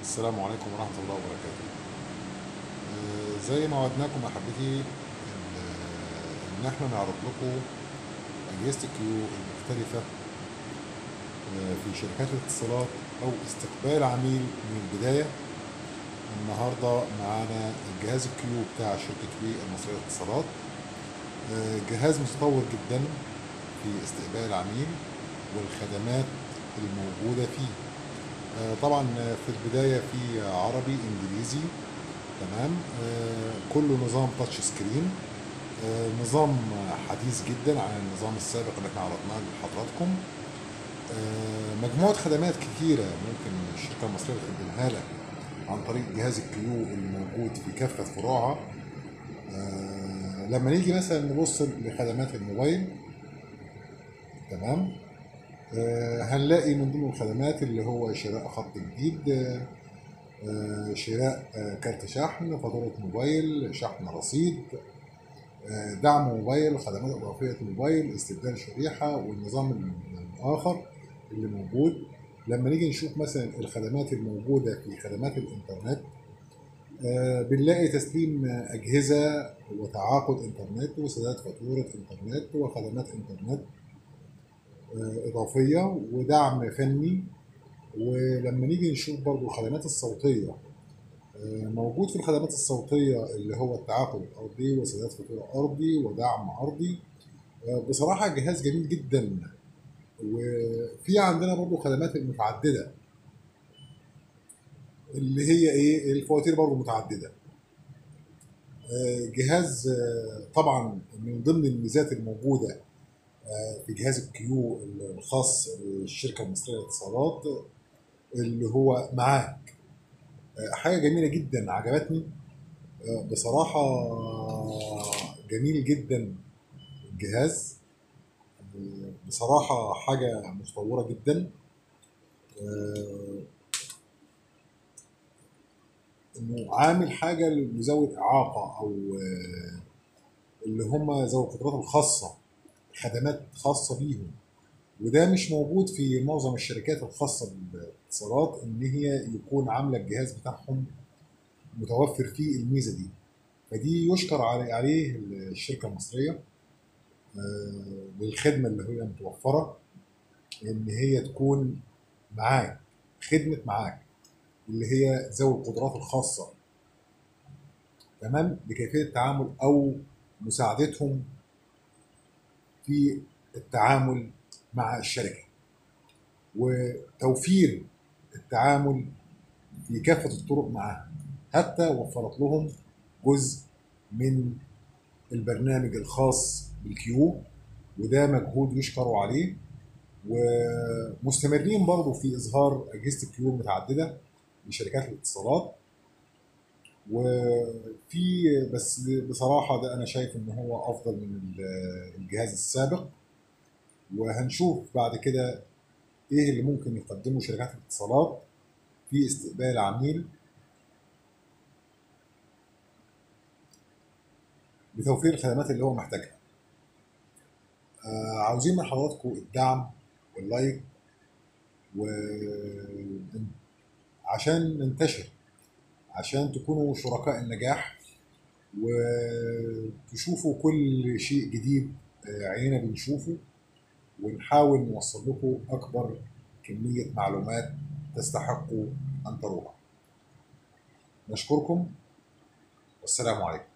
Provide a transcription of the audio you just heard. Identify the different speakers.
Speaker 1: السلام عليكم ورحمة الله وبركاته آه، زي ما وعدناكم يا حبيبتي ال- ان احنا نعرض لكم اجهزة الكيو المختلفة آه، في شركات الاتصالات او استقبال عميل من البداية النهاردة معانا جهاز الكيو بتاع شركة وي المصرية للاتصالات آه، جهاز متطور جدا في استقبال العميل والخدمات الموجودة فيه آه، طبعا في البداية في عربي انجليزي تمام آه، كله نظام تاتش سكرين آه، نظام حديث جدا عن النظام السابق اللي احنا عرضناه لحضراتكم آه، مجموعة خدمات كتيرة ممكن الشركة المصرية تقدمها لك عن طريق جهاز الكيو الموجود في كافة فروعها آه، لما نيجي مثلا نبص لخدمات الموبايل تمام آه، هنلاقي من ضمن الخدمات اللي هو شراء خط جديد آه، آه، شراء آه، كارت شحن فاتورة موبايل شحن رصيد آه، دعم موبايل خدمات إضافية موبايل استبدال شريحة والنظام الآخر اللي موجود لما نيجي نشوف مثلا الخدمات الموجودة في خدمات الإنترنت آه، بنلاقي تسليم أجهزة وتعاقد إنترنت وسداد فاتورة إنترنت وخدمات إنترنت آه، إضافية ودعم فني ولما نيجي نشوف برضو الخدمات الصوتية آه، موجود في الخدمات الصوتية اللي هو التعاقد الأرضي وسداد فاتورة أرضي ودعم أرضي آه، بصراحة جهاز جميل جدا وفي عندنا برضو خدمات متعددة اللي هي ايه الفواتير برضو متعددة آه، جهاز آه، طبعا من ضمن الميزات الموجودة آه، في جهاز الكيو الخاص بالشركة المصرية للاتصالات اللي هو معاك آه، حاجة جميلة جدا عجبتني آه، بصراحة جميل جدا الجهاز آه، بصراحة حاجة متطورة جدا آه، انه عامل حاجة لذوي الإعاقة أو آه، اللي هم ذوي القدرات الخاصة خدمات خاصة بيهم وده مش موجود في معظم الشركات الخاصة بالاتصالات إن هي يكون عاملة الجهاز بتاعهم متوفر فيه الميزة دي فدي يشكر علي- عليه الشركة المصرية آه، للخدمة اللي هي متوفرة إن هي تكون معاك خدمة معاك اللي هي ذوي القدرات الخاصة تمام بكيفية التعامل أو مساعدتهم في التعامل مع الشركة وتوفير التعامل في كافة الطرق معها حتى وفرت لهم جزء من البرنامج الخاص بالكيو وده مجهود يشكروا عليه ومستمرين برضو في إظهار أجهزة الكيو المتعددة لشركات الاتصالات وفي بس بصراحة ده أنا شايف إن هو أفضل من ال- الجهاز السابق وهنشوف بعد كده إيه اللي ممكن يقدمه شركات الاتصالات في استقبال عميل بتوفير الخدمات اللي هو محتاجها. آه، عاوزين من حضراتكم الدعم واللايك و عشان ننتشر عشان تكونوا شركاء النجاح وتشوفوا كل شيء جديد آه، عيننا بنشوفه ونحاول نوصل لكم أكبر كمية معلومات تستحقوا أن تروها نشكركم والسلام عليكم